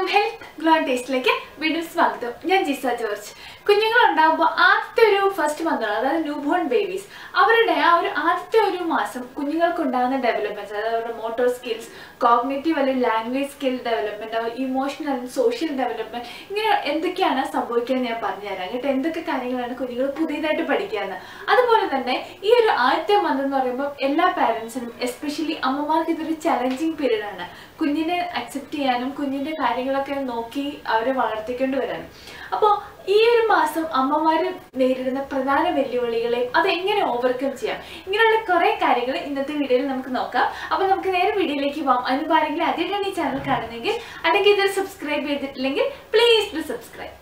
എല്ലാവർക്കും health glow ടേസ്റ്റിലേക്ക് വീണ്ടും സ്വാഗതം ഞാൻ ജിസ ജോർജ് കുഞ്ഞുങ്ങൾ ഉണ്ടാകുമ്പോൾ ആദ്യത്തെ ഒരു ഫസ്റ്റ് മന്താണ് അതായത് ന്യൂ ബോൺ ബേബീസ് അവരുടെ ആ ഒരു ആദ്യത്തെ ഒരു മാസം കുഞ്ഞുങ്ങൾക്ക് ഉണ്ടാകുന്ന ഡെവലപ്മെന്റ്സ് അതായത് അവരുടെ മോട്ടോർ സ്കിൽസ് കോഗ്നേറ്റീവ് അല്ലെങ്കിൽ ലാംഗ്വേജ് സ്കിൽ ഡെവലപ്മെന്റ് അവർ ഇമോഷണൽ സോഷ്യൽ ഡെവലപ്മെന്റ് ഇങ്ങനെ എന്തൊക്കെയാണ് സംഭവിക്കുന്നത് ഞാൻ പറഞ്ഞുതരാം കേട്ടോ എന്തൊക്കെ കാര്യങ്ങളാണ് കുഞ്ഞുങ്ങൾ പുതിയതായിട്ട് പഠിക്കുകയെന്ന് അതുപോലെ തന്നെ ഈ ഒരു ആദ്യത്തെ മന്ത് എന്ന് പറയുമ്പോൾ എല്ലാ പാരൻസിനും എസ്പെഷ്യലി അമ്മമാർക്ക് ഇതൊരു ചലഞ്ചിങ് പീരീഡ് ആണ് കുഞ്ഞിനെ അക്സെപ്റ്റ് ചെയ്യാനും കുഞ്ഞിന്റെ കാര്യങ്ങളൊക്കെ നോക്കി അവരെ വളർത്തിക്കൊണ്ട് വരാനും അപ്പോൾ ഈ ഒരു മാസം അമ്മമാർ നേരിടുന്ന പ്രധാന വെല്ലുവിളികളെയും അത് എങ്ങനെ ഓവർകം ചെയ്യാം ഇങ്ങനെയുള്ള കുറെ കാര്യങ്ങൾ ഇന്നത്തെ വീഡിയോയിൽ നമുക്ക് നോക്കാം അപ്പോൾ നമുക്ക് നേരെ വീഡിയോയിലേക്ക് പോകാം അതിന് ആരെങ്കിലും ആദ്യമായിട്ടാണ് ഈ ചാനൽ കാണുന്നതെങ്കിൽ അല്ലെങ്കിൽ ഇതിൽ സബ്സ്ക്രൈബ് ചെയ്തിട്ടില്ലെങ്കിൽ പ്ലീസ് ഡു സബ്സ്ക്രൈബ്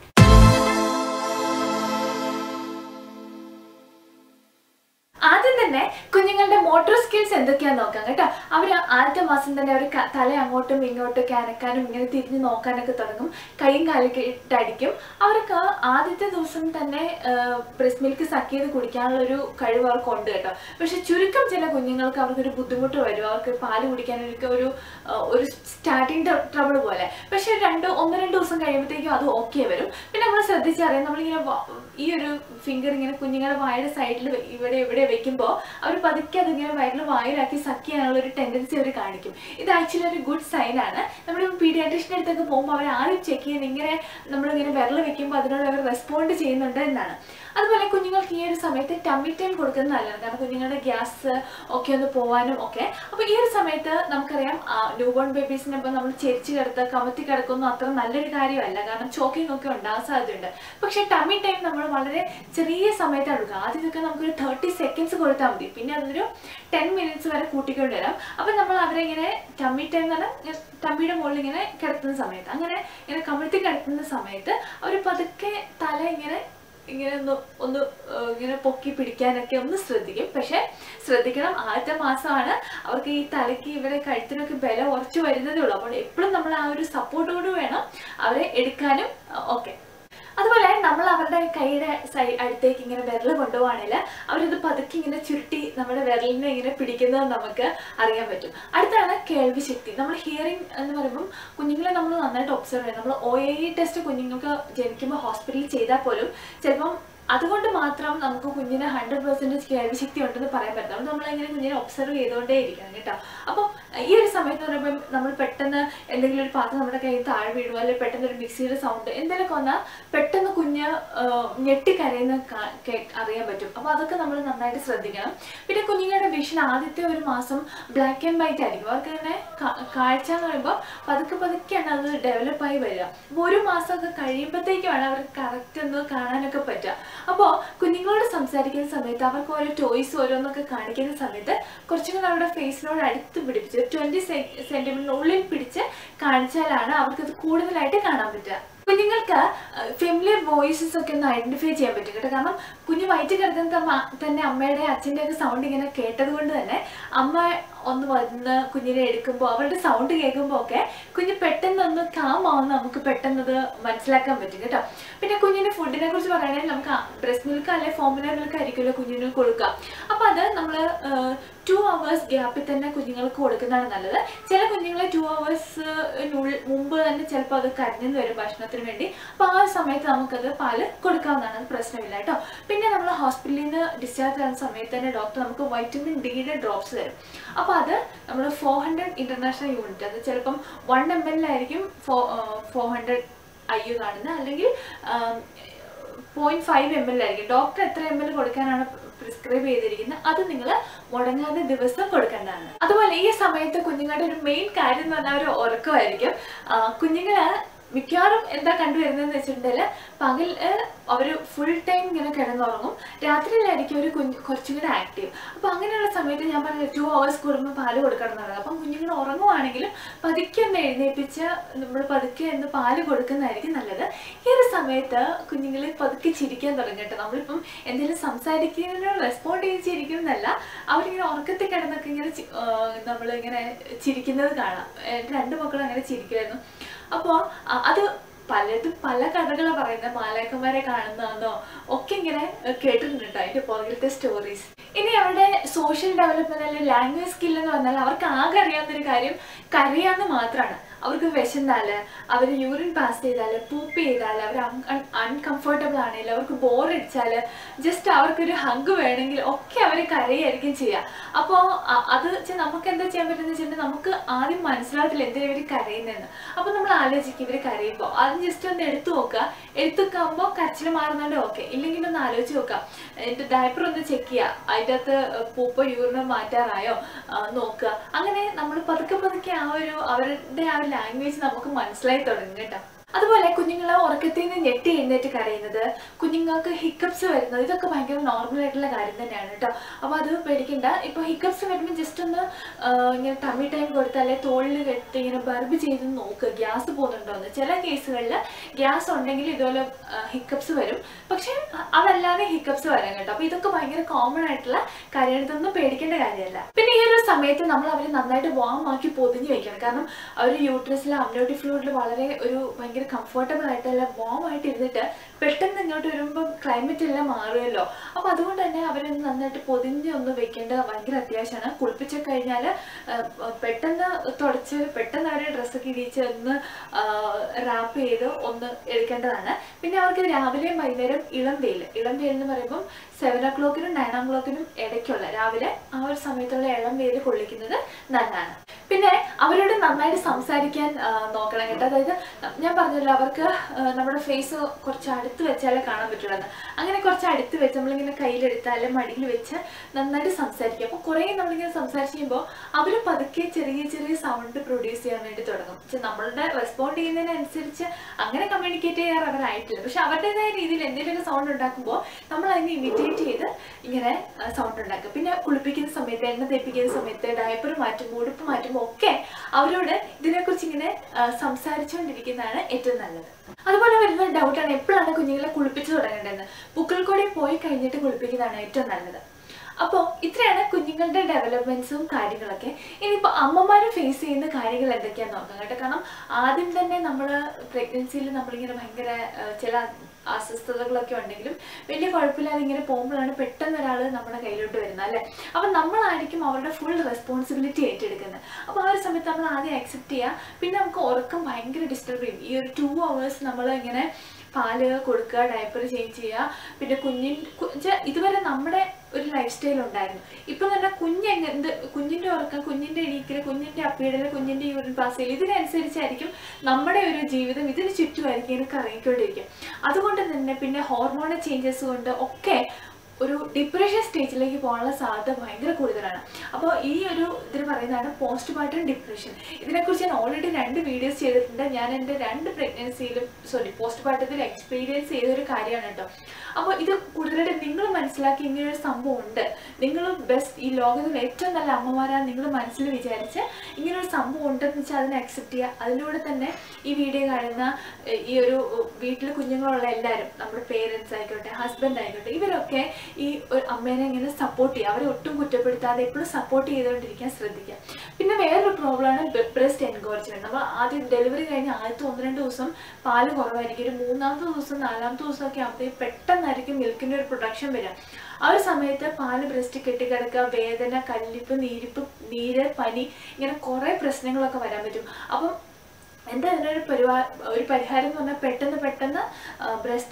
ആദ്യം തന്നെ കുഞ്ഞുങ്ങളുടെ മോട്ടോർ സ്കിൽസ് എന്തൊക്കെയാന്ന് നോക്കാം കേട്ടോ അവർ ആദ്യത്തെ മാസം തന്നെ അവർ തല അങ്ങോട്ടും ഇങ്ങോട്ടും ഒക്കെ അനക്കാനും ഇങ്ങനെ തിരിഞ്ഞ് നോക്കാനൊക്കെ തുടങ്ങും കൈയും കാലൊക്കെ ഇട്ടടിക്കും അവർക്ക് ആദ്യത്തെ ദിവസം തന്നെ ബ്രസ്റ്റ് മിൽക്ക് സക്ക് ചെയ്ത് കുടിക്കാനുള്ള ഒരു കഴിവ് അവർക്ക് ഉണ്ട് കേട്ടോ പക്ഷെ ചുരുക്കം ചില കുഞ്ഞുങ്ങൾക്ക് അവർക്കൊരു ബുദ്ധിമുട്ട് വരും അവർക്ക് പാല് കുടിക്കാനൊക്കെ ഒരു ആ, ഒരു സ്റ്റാർട്ടിങ് ട്രബിൾ പോലെ പക്ഷെ രണ്ട് ഒന്ന് രണ്ട് ദിവസം കഴിയുമ്പോഴത്തേക്കും അത് ഓക്കെ വരും പിന്നെ നമ്മൾ ശ്രദ്ധിച്ചറിയാം നമ്മളിങ്ങനെ വ- ഈ ഒരു ഫിംഗർ ഇങ്ങനെ കുഞ്ഞുങ്ങളുടെ വായുടെ സൈഡിൽ ഇവിടെ ഇവിടെ വെക്കുമ്പോൾ അവർ പതുക്കെ അതിങ്ങനെ വയറിൽ വായിലാക്കി സക്ക് ചെയ്യാനുള്ള ഒരു ടെൻഡൻസി അവർ കാണിക്കും ഇത് ആക്ച്വലി ഒരു ഗുഡ് സൈൻ ആണ് നമ്മൾ പീഡിയാട്രിഷൻ്റെ അടുത്തൊക്കെ പോകുമ്പോൾ അവർ ആദ്യം ചെക്ക് ചെയ്യുന്നത് ഇങ്ങനെ നമ്മളിങ്ങനെ വിരൽ വെക്കുമ്പോൾ അതിനോട് അവർ റെസ്പോണ്ട് ചെയ്യുന്നുണ്ട് എന്നാണ് അതുപോലെ കുഞ്ഞുങ്ങൾക്ക് ഈ ഒരു സമയത്ത് ടമ്മി ടൈം കൊടുക്കുന്നത് നല്ലതാണ് കാരണം കുഞ്ഞുങ്ങളുടെ ഗ്യാസ് ഒക്കെ ഒന്ന് പോകാനും ഒക്കെ അപ്പോൾ ഈ ഒരു സമയത്ത് നമുക്കറിയാം ന്യൂ ബോൺ ബേബീസിനെ ഇപ്പോൾ നമ്മൾ ചെരിച്ച് കിടത്ത് കമത്തി കിടക്കുന്നു അത്ര നല്ലൊരു കാര്യമല്ല കാരണം ചോക്കിംഗ് ഒക്കെ ഉണ്ടാകാൻ സാധ്യതയുണ്ട് പക്ഷേ ടമ്മി ടൈം നമ്മൾ വളരെ ചെറിയ സമയത്ത് എടുക്കുക ആദ്യമൊക്കെ നമുക്കൊരു തേർട്ടി സെക്കൻഡ്സ് കൊടുത്താൽ മതി പിന്നെ അതൊരു ടെൻ മിനിറ്റ്സ് വരെ കൂട്ടിക്കൊണ്ട് വരാം അപ്പം നമ്മൾ അവരെ ഇങ്ങനെ ടമ്മി ടൈം എന്ന് പറഞ്ഞാൽ ടമ്മിയുടെ മുകളിൽ ഇങ്ങനെ കിടത്തുന്ന സമയത്ത് അങ്ങനെ ഇങ്ങനെ കമിഴ്ത്തി കിടത്തുന്ന സമയത്ത് അവർ പതുക്കെ തല ഇങ്ങനെ ഇങ്ങനെ ഒന്ന് ഒന്ന് ഏഹ് ഇങ്ങനെ പൊക്കി പിടിക്കാനൊക്കെ ഒന്ന് ശ്രദ്ധിക്കും പക്ഷെ ശ്രദ്ധിക്കണം ആദ്യത്തെ മാസമാണ് അവർക്ക് ഈ തലയ്ക്ക് ഇവിടെ കഴുത്തിനൊക്കെ ബലം ഉറച്ചു വരുന്നതേ ഉള്ളൂ അപ്പോൾ എപ്പോഴും നമ്മൾ ആ ഒരു സപ്പോർട്ടോട് വേണം അവരെ എടുക്കാനും ഓക്കെ അതുപോലെ നമ്മൾ അവരുടെ കൈയുടെ സൈ അടുത്തേക്ക് ഇങ്ങനെ വിരൽ കൊണ്ടുപോവാണെങ്കിൽ അവരിത് പതുക്കെ ഇങ്ങനെ ചുരുട്ടി നമ്മുടെ വിരലിനെ ഇങ്ങനെ പിടിക്കുന്നത് നമുക്ക് അറിയാൻ പറ്റും അടുത്താണ് കേൾവി ശക്തി നമ്മൾ ഹിയറിംഗ് എന്ന് പറയുമ്പം കുഞ്ഞുങ്ങളെ നമ്മൾ നന്നായിട്ട് ഒബ്സർവ് ചെയ്യണം നമ്മൾ ഒ എ ഇ ടെസ്റ്റ് കുഞ്ഞുങ്ങൾക്ക് ജനിക്കുമ്പോൾ ഹോസ്പിറ്റലിൽ ചെയ്താൽ പോലും ചിലപ്പം അതുകൊണ്ട് മാത്രം നമുക്ക് കുഞ്ഞിന് ഹൺഡ്രഡ് പെർസെൻറ്റേജ് കേൾവി ശക്തി ഉണ്ടെന്ന് പറയാൻ പറ്റില്ല അതുകൊണ്ട് നമ്മളിങ്ങനെ കുഞ്ഞിനെ ഒബ്സർവ് ചെയ്തുകൊണ്ടേ ഇരിക്കണം കേട്ടോ അപ്പോൾ ഈ ഒരു സമയത്ത് എന്ന് പറയുമ്പോൾ നമ്മൾ പെട്ടെന്ന് എന്തെങ്കിലും ഒരു പാത്രം നമ്മുടെ കയ്യിൽ താഴെ വീഴുമോ അല്ലെങ്കിൽ പെട്ടെന്ന് ഒരു മിക്സിയുടെ സൗണ്ട് എന്തെങ്കിലുമൊക്കെ വന്നാൽ പെട്ടെന്ന് കുഞ്ഞ് ആ, ഞെട്ടിക്കരയുന്ന കാ- കേ- അറിയാൻ പറ്റും അപ്പോൾ അതൊക്കെ നമ്മൾ നന്നായിട്ട് ശ്രദ്ധിക്കണം പിന്നെ കുഞ്ഞുങ്ങളുടെ വിഷൻ ആദ്യത്തെ ഒരു മാസം ബ്ലാക്ക് ആൻഡ് വൈറ്റ് ആയിരിക്കും അവർക്ക് തന്നെ കാ- കാഴ്ച എന്ന് പറയുമ്പോൾ പതുക്കെ പതുക്കെയാണ് അത് ഡെവലപ്പായി വരിക അപ്പോൾ ഒരു മാസമൊക്കെ കഴിയുമ്പോഴത്തേക്കുമാണ് അവർക്ക് കറക്റ്റ് ഒന്ന് കാണാനൊക്കെ പറ്റുക അപ്പോൾ കുഞ്ഞുങ്ങളോട് സംസാരിക്കുന്ന സമയത്ത് അവർക്ക് ഓരോ ടോയ്സ് ഓരോന്നൊക്കെ കാണിക്കുന്ന സമയത്ത് കുറച്ചും കൂടെ അവരുടെ ഫേസിനോട് അടുത്ത് പിടിപ്പിച്ച് ട്വൻറ്റി സെൻറ്റിമീറ്ററിനുള്ളിൽ പിടിച്ച് കാണിച്ചാലാണ് അവർക്കത് കൂടുതലായിട്ട് കാണാൻ പറ്റുക കുഞ്ഞുങ്ങൾക്ക് ഫെമിലിയർ വോയിസസ് ഒക്കെ ഒന്ന് ഐഡന്റിഫൈ ചെയ്യാൻ പറ്റും കേട്ടോ കാരണം കുഞ്ഞ് വയറ്റിൽ കിടക്കുന്ന തമ്മ- തന്നെ അമ്മയുടെ അച്ഛൻ്റെ ഒക്കെ സൗണ്ട് ഇങ്ങനെ കേട്ടത് കൊണ്ട് തന്നെ അമ്മ ഒന്ന് വന്ന് കുഞ്ഞിനെ എടുക്കുമ്പോൾ അവരുടെ സൗണ്ട് കേൾക്കുമ്പോൾ ഒക്കെ കുഞ്ഞ് പെട്ടെന്ന് ഒന്ന് കാമാവുന്ന നമുക്ക് പെട്ടെന്ന് അത് മനസ്സിലാക്കാൻ പറ്റും കേട്ടോ പിന്നെ കുഞ്ഞിന്റെ ഫുഡിനെ കുറിച്ച് പറയുകയാണെങ്കിൽ നമുക്ക് ബ്രസ്റ്റ് മിൽക്ക് അല്ലെങ്കിൽ ഫോമുല മിൽക്ക് ആയിരിക്കുമല്ലോ കുഞ്ഞിന് കൊടുക്കുക അപ്പോൾ അത് നമ്മൾ ടു അവേഴ്സ് ഗ്യാപ്പിൽ തന്നെ കുഞ്ഞുങ്ങൾക്ക് കൊടുക്കുന്നതാണ് നല്ലത് ചില കുഞ്ഞുങ്ങളെ ടു അവേഴ്സ് മുമ്പ് തന്നെ ചിലപ്പോൾ അത് കരഞ്ഞെന്ന് വരും ഭക്ഷണത്തിന് വേണ്ടി അപ്പോൾ ആ ഒരു സമയത്ത് നമുക്കത് പാല് കൊടുക്കാവുന്നതാണ് അത് പ്രശ്നമില്ല കേട്ടോ പിന്നെ നമ്മൾ ഹോസ്പിറ്റലിൽ നിന്ന് ഡിസ്ചാർജ് ആകുന്ന സമയത്ത് തന്നെ ഡോക്ടർ നമുക്ക് വൈറ്റമിൻ ഡിയുടെ ഡ്രോപ്സ് തരും അപ്പോൾ അത് നമ്മൾ ഫോർ ഹൺഡ്രഡ് ഇൻ്റർനാഷണൽ യൂണിറ്റ് അത് ചിലപ്പം വൺ എം എല്ലിലായിരിക്കും four four hundred I U കാണുന്നത് അല്ലെങ്കിൽ പോയിന്റ് ഫൈവ് എം എൽ ആയിരിക്കും ഡോക്ടർ എത്ര എം എൽ കൊടുക്കാനാണ് പ്രിസ്ക്രൈബ് ചെയ്തിരിക്കുന്നത് അത് നിങ്ങൾ മുടങ്ങാതെ ദിവസം കൊടുക്കേണ്ടതാണ് അതുപോലെ ഈ സമയത്ത് കുഞ്ഞുങ്ങളുടെ ഒരു മെയിൻ കാര്യം എന്ന് പറഞ്ഞാൽ ഒരു ഉറക്കമായിരിക്കും ആ, കുഞ്ഞുങ്ങള് മിക്കവാറും എന്താ കണ്ടുവരുന്നതെന്ന് വെച്ചിട്ടുണ്ടെങ്കിൽ പകൽ അവർ ഫുൾ ടൈം ഇങ്ങനെ കിടന്നുറങ്ങും രാത്രിയിലായിരിക്കും ഒരു കുഞ്ഞ് കുറച്ചും കൂടെ ആക്റ്റീവ് അപ്പോൾ അങ്ങനെയുള്ള സമയത്ത് ഞാൻ പറഞ്ഞ ടു അവേഴ്സ് കൂടുമ്പോൾ പാല് കൊടുക്കണം എന്ന് പറയുന്നത് അപ്പം കുഞ്ഞുങ്ങൾ ഉറങ്ങുവാണെങ്കിലും പതുക്കെ ഒന്ന് എഴുന്നേൽപ്പിച്ച് നമ്മൾ പതുക്കെ ഒന്ന് പാല് കൊടുക്കുന്നതായിരിക്കും നല്ലത് ഈ ഒരു സമയത്ത് കുഞ്ഞുങ്ങൾ പതുക്കെ ചിരിക്കാൻ തുടങ്ങും കേട്ടോ നമ്മളിപ്പം എന്തെങ്കിലും സംസാരിക്കുന്നതിനോട് റെസ്പോണ്ട് ചെയ്ത് ചിരിക്കും എന്നല്ല അവരിങ്ങനെ ഉറക്കത്തിൽ കിടന്നൊക്കെ ഇങ്ങനെ ചി- ആ, നമ്മളിങ്ങനെ ചിരിക്കുന്നത് കാണാം എൻ്റെ രണ്ട് മക്കളും അങ്ങനെ ചിരിക്കുമായിരുന്നു അപ്പോൾ അത് പലതും പല കഥകളാണ് പറയുന്നത് മാലാക്കന്മാരെ കാണുന്നതെന്നോ ഒക്കെ ഇങ്ങനെ ഏഹ്, കേട്ടിട്ടുണ്ട് കേട്ടോ അതിന്റെ പുറകിലത്തെ സ്റ്റോറീസ് ഇനി അവരുടെ സോഷ്യൽ ഡെവലപ്മെന്റ് അല്ലെങ്കിൽ ലാംഗ്വേജ് സ്കിൽ എന്ന് പറഞ്ഞാൽ അവർക്ക് ആകെ അറിയാവുന്ന ഒരു കാര്യം കരയാന്ന് മാത്രമാണ് അവർക്ക് വിശന്നാല് അവർ യൂറിൻ പാസ് ചെയ്താൽ പൂപ്പ് ചെയ്താൽ അവർ അൺകംഫർട്ടബിൾ ആണെങ്കിൽ അവർക്ക് ബോറടിച്ചാൽ ജസ്റ്റ് അവർക്കൊരു ഹഗ് വേണമെങ്കിൽ ഒക്കെ അവർ കരയായിരിക്കും ചെയ്യുക അപ്പോൾ അത് വെച്ചാൽ നമുക്ക് എന്താ ചെയ്യാൻ പറ്റുന്നത് വെച്ചിട്ടുണ്ടെങ്കിൽ നമുക്ക് ആദ്യം മനസ്സിലാകത്തില്ല എന്തിനാ ഇവർ കരയുന്നതെന്ന് അപ്പോൾ നമ്മൾ ആലോചിക്കും ഇവർ കരയുമ്പോൾ ആദ്യം ജസ്റ്റ് ഒന്ന് എടുത്തു നോക്കുക എടുത്തു വെക്കുമ്പോൾ കരച്ചിൽ മാറുന്നുണ്ട് ഓക്കെ ഇല്ലെങ്കിൽ ഒന്ന് ആലോചിച്ച് നോക്കാം എൻ്റെ ഡയപ്പർ ഒന്ന് ചെക്ക് ചെയ്യുക അതിൻ്റെ അകത്ത് പൂപ്പോ യൂറിനോ മാറ്റാറായോ ആ, നോക്കുക അങ്ങനെ നമ്മൾ പതുക്കെ പതുക്കെ ആ ഒരു അവരുടെ ആ ഒരു ലാംഗ്വേജ് നമുക്ക് മനസ്സിലായി തുടങ്ങും കേട്ടോ അതുപോലെ കുഞ്ഞുങ്ങളെ ഉറക്കത്തിൽ നിന്ന് ഞെട്ടി എഴുന്നേറ്റ് കരയുന്നത് കുഞ്ഞുങ്ങൾക്ക് ഹിക്കപ്സ് വരുന്നത് ഇതൊക്കെ ഭയങ്കര നോർമൽ ആയിട്ടുള്ള കാര്യം തന്നെയാണ് കേട്ടോ അപ്പോൾ അത് പേടിക്കണ്ട ഇപ്പോൾ ഹിക്കപ്സ് വരുമ്പോൾ ജസ്റ്റ് ഒന്ന് ആ, ഇങ്ങനെ ടമ്മി ടൈം കൊടുത്താലേ തോളിൽ കെട്ടി ഇങ്ങനെ ബർബ് ചെയ്ത് നോക്കുക ഗ്യാസ് പോകുന്നുണ്ടോ എന്ന് ചില കേസുകളിൽ ഗ്യാസ് ഉണ്ടെങ്കിൽ ഇതുപോലെ ഹിക്കപ്സ് വരും പക്ഷെ അതല്ലാതെ ഹിക്കപ്സ് വരാൻ കേട്ടോ അപ്പോൾ ഇതൊക്കെ ഭയങ്കര കോമൺ ആയിട്ടുള്ള കാര്യം ഇതൊന്നും പേടിക്കേണ്ട കാര്യമല്ല പിന്നെ ഈ ഒരു സമയത്ത് നമ്മൾ അവരെ നന്നായിട്ട് വാം ആക്കി പൊതിഞ്ഞ് വെക്കണം കാരണം അവർ യൂട്രസിൽ അമ്നോട്ടി ഫ്ലൂയിഡിൽ വളരെ ഒരു ഭയങ്കര കംഫർട്ടബിൾ ആയിട്ടല്ല വാം ആയിട്ട് ഇരുന്നിട്ട് പെട്ടെന്ന് ഇങ്ങോട്ട് വരുമ്പോൾ ക്ലൈമറ്റ് എല്ലാം മാറുമല്ലോ അപ്പോൾ അതുകൊണ്ട് തന്നെ അവരെ നന്നായിട്ട് പൊതിഞ്ഞ് ഒന്ന് വെക്കേണ്ടത് ഭയങ്കര അത്യാവശ്യമാണ് കുളിപ്പിച്ച് കഴിഞ്ഞാൽ പെട്ടെന്ന് തുടച്ച് പെട്ടെന്ന് അവരെ ഡ്രസ്സൊക്കെ ഇടിച്ച് ഒന്ന് റാപ്പ് ചെയ്ത് ഒന്ന് എടുക്കേണ്ടതാണ് പിന്നെ അവർക്ക് രാവിലെയും വൈകുന്നേരം ഇളം വെയിൽ ഇളം വെയിൽ എന്ന് പറയുമ്പം സെവൻ ഓ ക്ലോക്കിനും നയൻ ഓ ക്ലോക്കിനും ഇടയ്ക്കുള്ള രാവിലെ ആ ഒരു സമയത്തുള്ള ഇളം വെയിൽ കൊള്ളിക്കുന്നത് നല്ലതാണ് പിന്നെ അവരോട് നന്നായിട്ട് സംസാരിക്കാൻ ആ, നോക്കണം കേട്ടോ അതായത് ഞാൻ പറഞ്ഞല്ലോ അവർക്ക് ആ, നമ്മുടെ ഫേസ് കുറച്ച് അടുത്ത് വെച്ചാലേ കാണാൻ പറ്റുള്ളൂ എന്ന്. അങ്ങനെ കുറച്ച് അടുത്ത് വെച്ച് നമ്മളിങ്ങനെ കയ്യിലെടുത്താൽ മടിയിൽ വെച്ച് നന്നായിട്ട് സംസാരിക്കുക അപ്പോൾ കുറേ നമ്മളിങ്ങനെ സംസാരിച്ച് കഴിയുമ്പോൾ അവർ പതുക്കെ ചെറിയ ചെറിയ സൗണ്ട് പ്രൊഡ്യൂസ് ചെയ്യാൻ വേണ്ടി തുടങ്ങും പക്ഷെ നമ്മളുടെ റെസ്പോണ്ട് ചെയ്യുന്നതിനനുസരിച്ച് അങ്ങനെ കമ്മ്യൂണിക്കേറ്റ് ചെയ്യാൻ അവരായിട്ടില്ല പക്ഷെ അവരുടേതായ രീതിയിൽ എന്തെങ്കിലുമൊക്കെ സൗണ്ട് ഉണ്ടാക്കുമ്പോൾ നമ്മൾ അതിനെ ഇമിറ്റേറ്റ് ചെയ്ത് ഇങ്ങനെ സൗണ്ട് ഉണ്ടാക്കുക പിന്നെ കുളിപ്പിക്കുന്ന സമയത്ത് എണ്ണ തേപ്പിക്കുന്ന സമയത്ത് ഡയപ്പർ മാറ്റുമ്പോൾ ഉടുപ്പ് മാറ്റുമ്പോൾ ഒക്കെ അവരോട് ഇതിനെക്കുറിച്ച് ഇങ്ങനെ ആ, സംസാരിച്ചുകൊണ്ടിരിക്കുന്നതാണ് ഏറ്റവും നല്ലത് അതുപോലെ വരുന്ന ഡൗട്ടാണ് എപ്പോഴാണ് കുഞ്ഞുങ്ങളെ കുളിപ്പിച്ചു തുടങ്ങേണ്ടതെന്ന് പുക്കിൾ കൂടി പോയി കഴിഞ്ഞിട്ട് കുളിപ്പിക്കുന്നതാണ് ഏറ്റവും നല്ലത് അപ്പോൾ ഇത്രയാണ് കുഞ്ഞുങ്ങളുടെ ഡെവലപ്മെന്റ്സും കാര്യങ്ങളൊക്കെ ഇനിയിപ്പോൾ അമ്മമാർ ഫേസ് ചെയ്യുന്ന കാര്യങ്ങൾ എന്തൊക്കെയാന്ന് നോക്കാം കേട്ടോ കാരണം ആദ്യം തന്നെ നമ്മൾ പ്രഗ്നൻസിയിൽ നമ്മളിങ്ങനെ ഭയങ്കര ആ, ചില അസ്വസ്ഥതകളൊക്കെ ഉണ്ടെങ്കിലും വലിയ കുഴപ്പമില്ലാതെ ഇങ്ങനെ പോകുമ്പോഴാണ് പെട്ടെന്ന് ഒരാൾ നമ്മുടെ കയ്യിലോട്ട് വരുന്നത് അല്ലേ അപ്പം നമ്മളായിരിക്കും അവരുടെ ഫുൾ റെസ്പോൺസിബിലിറ്റി ഏറ്റെടുക്കുന്നത് അപ്പോൾ ആ ഒരു സമയത്ത് നമ്മൾ ആദ്യം അക്സെപ്റ്റ് ചെയ്യുക പിന്നെ നമുക്ക് ഉറക്കം ഭയങ്കര ഡിസ്റ്റർബ് ചെയ്യും ഈ ഒരു ടു അവേഴ്സ് നമ്മൾ ഇങ്ങനെ പാല് കൊടുക്കുക ഡയപ്പർ ചേഞ്ച് ചെയ്യുക പിന്നെ കുഞ്ഞിൻ കു- ച്ച- ഇതുവരെ നമ്മുടെ ഒരു ലൈഫ് സ്റ്റൈൽ ഉണ്ടായിരുന്നു ഇപ്പൊ തന്നെ കുഞ്ഞ് എങ്ങ- എന്ത് കുഞ്ഞിന്റെ ഉറക്കം കുഞ്ഞിന്റെ എണീക്കല് കുഞ്ഞിന്റെ അപ്പീടല് കുഞ്ഞിന്റെ യൂറിൻ പാസ് ചെയ്യൽ ഇതിനനുസരിച്ചായിരിക്കും നമ്മുടെ ഒരു ജീവിതം ഇതിന് ചുറ്റുമായിരിക്കും എനിക്ക് ഇറങ്ങിക്കൊണ്ടിരിക്കും അതുകൊണ്ട് തന്നെ പിന്നെ ഹോർമോണൽ ചേഞ്ചസ് കൊണ്ട് ഒക്കെ ഒരു ഡിപ്രഷൻ സ്റ്റേജിലേക്ക് പോകാനുള്ള സാധ്യത ഭയങ്കര കൂടുതലാണ് അപ്പോൾ ഈ ഒരു ഇതിന് പറയുന്നതാണ് പോസ്റ്റ് പാർട്ടം ഡിപ്രഷൻ ഇതിനെക്കുറിച്ച് ഞാൻ ഓൾറെഡി രണ്ട് വീഡിയോസ് ചെയ്തിട്ടുണ്ട് ഞാൻ എൻ്റെ രണ്ട് പ്രഗ്നൻസിയിലും സോറി പോസ്റ്റ് പാർട്ടത്തിൽ എക്സ്പീരിയൻസ് ചെയ്ത ഒരു കാര്യമാണ് കേട്ടോ അപ്പോൾ ഇത് കൂടുതലായിട്ട് നിങ്ങൾ മനസ്സിലാക്കി ഇങ്ങനൊരു സംഭവം ഉണ്ട് നിങ്ങൾ ബെസ്റ്റ് ഈ ലോകത്തിൽ ഏറ്റവും നല്ല അമ്മമാരാണ് നിങ്ങൾ മനസ്സിൽ വിചാരിച്ച് ഇങ്ങനൊരു സംഭവം ഉണ്ടെന്ന് വെച്ചാൽ അതിനെ അക്സെപ്റ്റ് ചെയ്യുക അതിലൂടെ തന്നെ ഈ വീഡിയോ കാണുന്ന ഏഹ്, ഈ ഒരു വീട്ടിൽ കുഞ്ഞുങ്ങളുള്ള എല്ലാവരും നമ്മുടെ പേരൻസ് ആയിക്കോട്ടെ ഹസ്ബൻഡ് ആയിക്കോട്ടെ ഇവരൊക്കെ ഈ ഒരു അമ്മേനെ ഇങ്ങനെ സപ്പോർട്ട് ചെയ്യുക അവരെ ഒട്ടും കുറ്റപ്പെടുത്താതെ എപ്പോഴും സപ്പോർട്ട് ചെയ്തുകൊണ്ടിരിക്കാൻ ശ്രദ്ധിക്കുക പിന്നെ വേറൊരു പ്രോബ്ലമാണ് ബ്രസ്റ്റ് എൻകോറേജ്മെന്റ് നമ്മൾ ആദ്യം ഡെലിവറി കഴിഞ്ഞ് ആദ്യത്തെ ഒന്ന് രണ്ട് ദിവസം പാല് കുറവായിരിക്കും ഒരു മൂന്നാമത്തെ ദിവസം നാലാമത്തെ ദിവസമൊക്കെ ആകുമ്പോഴത്തേക്ക് പെട്ടെന്നായിരിക്കും മിൽക്കിൻ്റെ ഒരു പ്രൊഡക്ഷൻ വരിക ആ ഒരു സമയത്ത് പാല് ബ്രസ്റ്റ് കെട്ടിക്കിടക്കുക വേദന കല്ലിപ്പ് നീരിപ്പ് നീര് പനി ഇങ്ങനെ കുറേ പ്രശ്നങ്ങളൊക്കെ വരാൻ പറ്റും അപ്പം എന്താ ഇതിനൊരു പരിപാ ഒരു പരിഹാരം എന്ന് പറഞ്ഞാൽ പെട്ടെന്ന് പെട്ടെന്ന് ബ്രസ്റ്റ്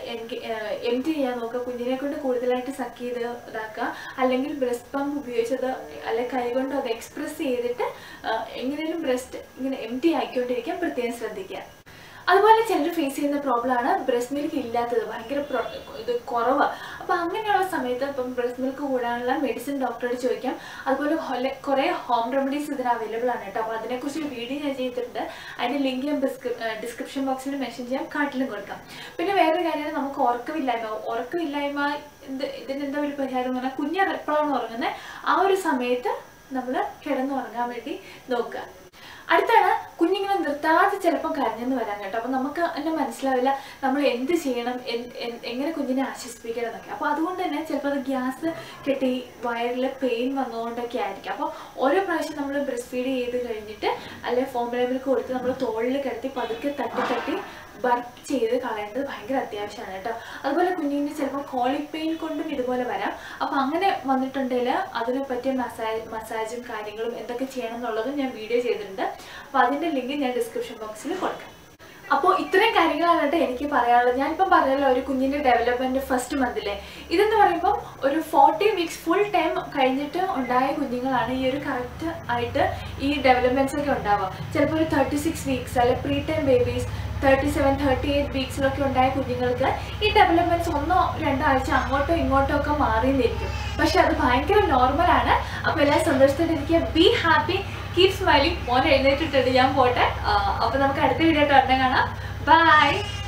എം ടി ചെയ്യാൻ നോക്കുക കുഞ്ഞിനെ കൊണ്ട് കൂടുതലായിട്ട് സക്ക് ചെയ്ത് ഇതാക്കുക അല്ലെങ്കിൽ ബ്രസ്റ്റ് പമ്പ് ഉപയോഗിച്ചത് അല്ലെങ്കിൽ കൈകൊണ്ട് അത് എക്സ്പ്രസ് ചെയ്തിട്ട് ആ, എങ്ങനെയും ബ്രസ്റ്റ് ഇങ്ങനെ എം ടി ആക്കിക്കൊണ്ടിരിക്കാൻ പ്രത്യേകം ശ്രദ്ധിക്കുക അതുപോലെ ചിലർ ഫേസ് ചെയ്യുന്ന പ്രോബ്ലമാണ് ബ്രസ്റ്റ് മിൽക്ക് ഇല്ലാത്തത് ഭയങ്കര pro- ഇത് കുറവ് അപ്പോൾ അങ്ങനെയുള്ള സമയത്ത് ഇപ്പം ബ്രസ്റ്റ് മിൽക്ക് കൂടാനുള്ള മെഡിസിൻ ഡോക്ടറോട് ചോദിക്കാം അതുപോലെ ഹൊല- കുറേ ഹോം റെമഡീസ് ഇതിന് അവൈലബിൾ ആണ് കേട്ടോ അപ്പോൾ അതിനെക്കുറിച്ച് ഒരു വീഡിയോ ഞാൻ ചെയ്തിട്ടുണ്ട് അതിൻ്റെ ലിങ്ക് ഞാൻ ഡിസ്ക്രിപ്ഷൻ ബോക്സിൽ മെൻഷൻ ചെയ്യാം കാട്ടിലും കൊടുക്കാം പിന്നെ വേറൊരു കാര്യമാണ് നമുക്ക് ഉറക്കമില്ലായ്മ ഉറക്കമില്ലായ്മ ഇത് ഇതിനെന്താ ഒരു പരിഹാരം എന്ന് പറഞ്ഞാൽ കുഞ്ഞ് എപ്പോഴാണ് ഉറങ്ങുന്നത് ആ ഒരു സമയത്ത് നമ്മൾ കിടന്നുറങ്ങാൻ വേണ്ടി നോക്കുക അടുത്താണ് കുഞ്ഞിങ്ങനെ നിർത്താതെ ചിലപ്പോൾ കരഞ്ഞെന്ന് വരാം കേട്ടോ അപ്പോൾ നമുക്ക് തന്നെ മനസ്സിലാവില്ല നമ്മൾ എന്ത് ചെയ്യണം എൻ- എൻ- എങ്ങനെ കുഞ്ഞിനെ ആശ്വസിപ്പിക്കണം എന്നൊക്കെ അപ്പോൾ അതുകൊണ്ട് തന്നെ ചിലപ്പോൾ അത് ഗ്യാസ് കെട്ടി വയറിൽ പെയിൻ വന്നുകൊണ്ടൊക്കെ ആയിരിക്കും അപ്പോൾ ഓരോ പ്രാവശ്യം നമ്മൾ ബ്രസ്റ്റ് ഫീഡ് ചെയ്ത് കഴിഞ്ഞിട്ട് അല്ലെങ്കിൽ ഫോമുല മിൽക്ക് കൊടുത്ത് നമ്മൾ തോളിൽ കിടത്തി പതുക്കെ തട്ടി തട്ടി ബർക്ക് ചെയ്ത് കളയേണ്ടത് ഭയങ്കര അത്യാവശ്യമാണ് കേട്ടോ അതുപോലെ കുഞ്ഞിന് ചിലപ്പോൾ കോളിക് പെയിൻ കൊണ്ടും ഇതുപോലെ വരാം അപ്പോൾ അങ്ങനെ വന്നിട്ടുണ്ടെങ്കിൽ അതിനെ പറ്റിയ മസാജ് മസാജും കാര്യങ്ങളും എന്തൊക്കെ ചെയ്യണം എന്നുള്ളതും ഞാൻ വീഡിയോ ചെയ്തിട്ടുണ്ട് അപ്പോൾ അതിൻ്റെ ലിങ്ക് ഞാൻ ഡിസ്ക്രിപ്ഷൻ ബോക്സിൽ കൊടുക്കാം അപ്പോൾ ഇത്രയും കാര്യങ്ങളാണ് കേട്ടോ എനിക്ക് പറയാനുള്ളത് ഞാനിപ്പം പറഞ്ഞല്ലോ ഒരു കുഞ്ഞിൻ്റെ ഡെവലപ്മെൻറ്റ് ഫസ്റ്റ് മന്തിലെ ഇതെന്ന് പറയുമ്പോൾ ഒരു ഫോർട്ടി വീക്സ് ഫുൾ ടൈം കഴിഞ്ഞിട്ട് ഉണ്ടായ കുഞ്ഞുങ്ങളാണ് ഈ ഒരു കറക്റ്റ് ആയിട്ട് ഈ ഡെവലപ്മെൻറ്റ്സ് ഒക്കെ ഉണ്ടാവുക ചിലപ്പോൾ ഒരു തേർട്ടി സിക്സ് വീക്സ് അല്ലെ preterm babies thirty seven thirty eight വീക്സിലൊക്കെ ഉണ്ടായ കുഞ്ഞുങ്ങൾക്ക് ഈ ഡെവലപ്മെൻറ്റ്സ് ഒന്നോ രണ്ടോ ആഴ്ച അങ്ങോട്ടോ ഇങ്ങോട്ടോ ഒക്കെ മാറിയെന്നിരിക്കും പക്ഷെ അത് ഭയങ്കര നോർമലാണ് അപ്പോൾ എല്ലാവരും സന്തോഷത്തോടെ ബി ഹാപ്പി കീപ് സ്മൈലിംഗ് മോൻ എഴുന്നേറ്റിട്ടുണ്ട് ഞാൻ പോട്ടെ അപ്പോൾ നമുക്ക് അടുത്ത വീഡിയോ ആയിട്ട് ഉടനെ കാണാം ബൈ